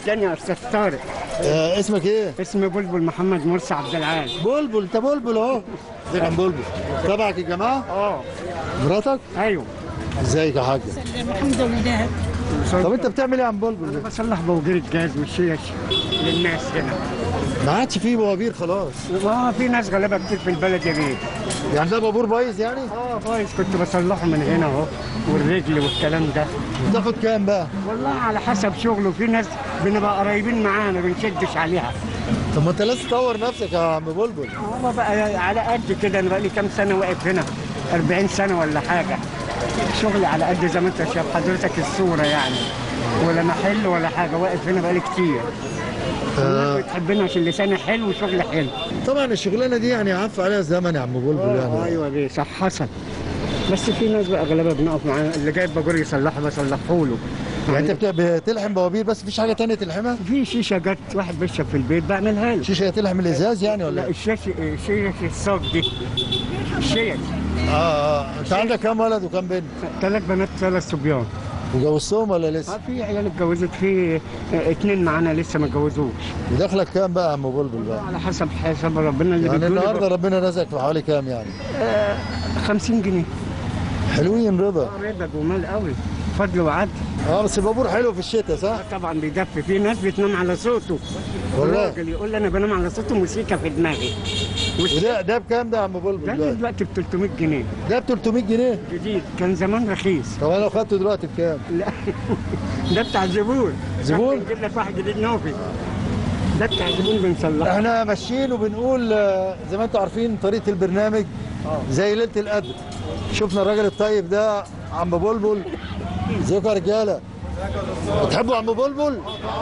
تاني يا استاذ طارق آه اسمك ايه؟ اسمي بلبل محمد مرسي عبد العال بلبل انت بلبل اهو ازيك يا عم بلبل تبعك يا جماعه؟ اه مراتك؟ ايوه ازيك يا حاجه؟ الحمد لله طب انت بتعمل ايه يا عم بلبل؟ بصلح بوجير الجاز والشيش للناس هنا ما عادش فيه بوابير خلاص ما في ناس غلابه كتير في البلد يا بيه يعني ده بابور بايظ يعني؟ اه كويس كنت بصلحه من هنا اهو والرجل والكلام ده بتاخد كام بقى؟ والله على حسب شغله في ناس بنبقى قريبين معاه ما بنشدش عليها طب ما انت لازم تطور نفسك يا عم بلبل هو بقى على قد كده انا بقى لي كام سنه واقف هنا 40 سنه ولا حاجه شغلي على قد زي ما انت شايف حضرتك الصوره يعني ولا محل ولا حاجه واقف هنا بقالي كتير الناس بتحبني عشان لساني حلو وشغلي حلو طبعا الشغلانه دي يعني عف عليها الزمن يا عم بلبل آه، يعني ايوه بيه صح حصل بس في ناس بقى اغلبها بنقف معاه اللي جايب باجور يصلحه بصلحه له يعني انت بت- بتلحم بوابير بس مفيش حاجه تانية تلحمها؟ في شيشه جت واحد بيشرب في البيت بعملها له شيشه تلحم الازاز يعني ولا لا ايه؟ الشاشه الشيشه الصاج دي الشيش اه اه انت عندك كام ولد وكام بنت؟ ثلاث بنات ثلاث صبيان وجوزتهم ولا اه لسه؟ في عيال اتجوزت في اه، اتنين معانا لسه ما اتجوزوش ودخلك كام بقى يا عم بلبل بقى؟ على حسب حسب ربنا اللي يعني بيدوني النهارده ربنا رزقك في حوالي كام يعني؟ ب- 50 جنيه حلوين رضا اه رضا جمال قوي فضل وعدل اه بس البابور حلو في الشتاء صح؟ اه طبعا بيدفي في ناس بتنام على صوته والله؟ الراجل يقول لي انا بنام على صوته موسيقى في دماغي والش- وده ده بكام ده يا عم ده بلبل دلوقتي؟ دلوقتي ب 300 جنيه ده ب 300 جنيه جديد كان زمان رخيص طب انا لو خدته دلوقتي بكام؟ لا ده بتاع زبون زبون؟ نجيب لك واحد جديد نوفي ده بتاع زبون بنصلحه احنا ماشيين وبنقول آه، زي ما انتم عارفين طريقه البرنامج زي ليله القدر شفنا الراجل الطيب ده عم بلبل ازيكم يا رجاله بتحبوا عم بلبل؟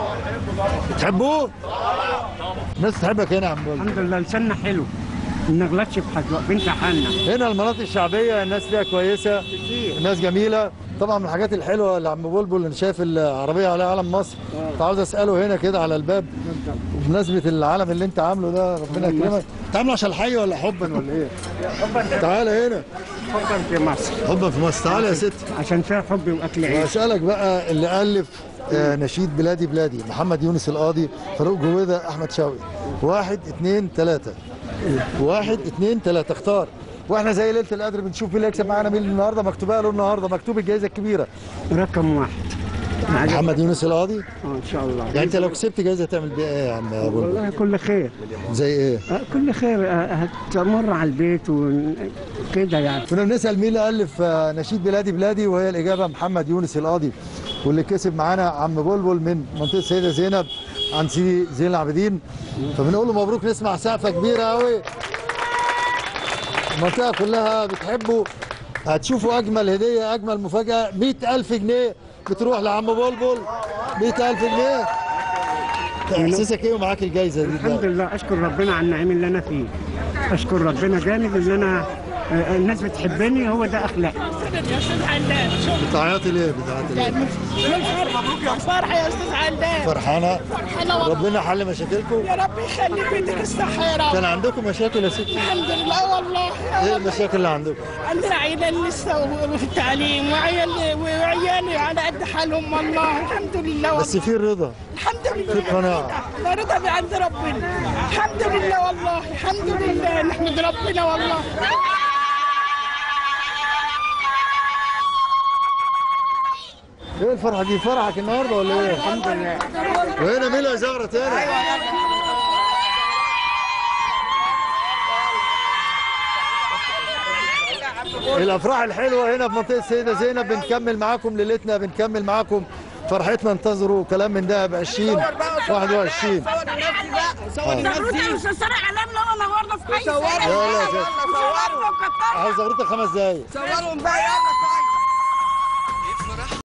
بتحبوه؟ الناس تحبك هنا يا عم بلبل الحمد لله لساننا حلو ما نغلطش في حد واقفين في حالنا هنا المناطق الشعبيه الناس فيها كويسه الناس جميله طبعا من الحاجات الحلوه اللي عم بلبل انا شايف العربيه عليها علم مصر كنت عاوز اساله هنا كده على الباب بمناسبه العلم اللي انت عامله ده ربنا يكرمك انت عامله عشان الحي ولا حبا ولا ايه؟ تعالى هنا حبا في مصر حبا في مصر تعالى يا ستي عشان فيها حب واكل عيش واسالك بقى اللي الف آه، نشيد بلادي بلادي محمد يونس القاضي فاروق جويده احمد شوقي واحد اثنين ثلاثه واحد اثنين ثلاثه اختار واحنا زي ليله القدر بنشوف مين اللي هيكسب معانا مين النهارده مكتوبه له النهارده مكتوب الجائزه الكبيره رقم واحد عجب. محمد يونس القاضي اه ان شاء الله يعني انت لو كسبت جائزه تعمل بيها ايه يا عم ابو والله كل خير زي ايه آه، كل خير آه، هتمر على البيت وكده يعني كنا بنسال مين اللي الف آه، نشيد بلادي بلادي وهي الاجابه محمد يونس القاضي واللي كسب معانا عم بلبل من منطقه السيده زينب عن سيدي زين العابدين فبنقول له مبروك نسمع سقفه كبيره قوي المنطقه كلها بتحبه هتشوفوا اجمل هديه اجمل مفاجاه 100000 جنيه بتروح لعم بلبل 100000 جنيه احساسك ايه ومعاك الجايزه دي الحمد دلوقتي؟ لله اشكر ربنا على النعيم اللي انا فيه اشكر ربنا جامد ان انا آه، الناس بتحبني هو ده اخلاقي يا استاذ علام شوف بتعيطي ليه بتعيطي ليه من الفرحه فرحه يا استاذ علام فرحانه فرحانه والله ربنا حل مشاكلكم يا رب يخليك ويديك الصحه يا رب كان عندكم مشاكل يا ستي الحمد لله والله ايه المشاكل اللي عندكم عندنا عيال لسه وفي التعليم وعيال وعيالي على قد حالهم والله الحمد لله بس والله في رضا الحمد لله في قناعة. لا رضا من عند ربنا الحمد لله والله الحمد لله نحمد ربنا والله ايه الفرحه دي فرحك النهارده ولا ايه الحمد لله وهنا مين اللي زغرة تاني الافراح الحلوه هنا في منطقه السيده زينب بنكمل معاكم ليلتنا بنكمل معاكم فرحتنا انتظروا كلام من دهب 20 21 استاذ سارة علام لو نورنا في حي يلا يا ست عاوز زغرتك خمس دقايق صورهم بقى يلا طيب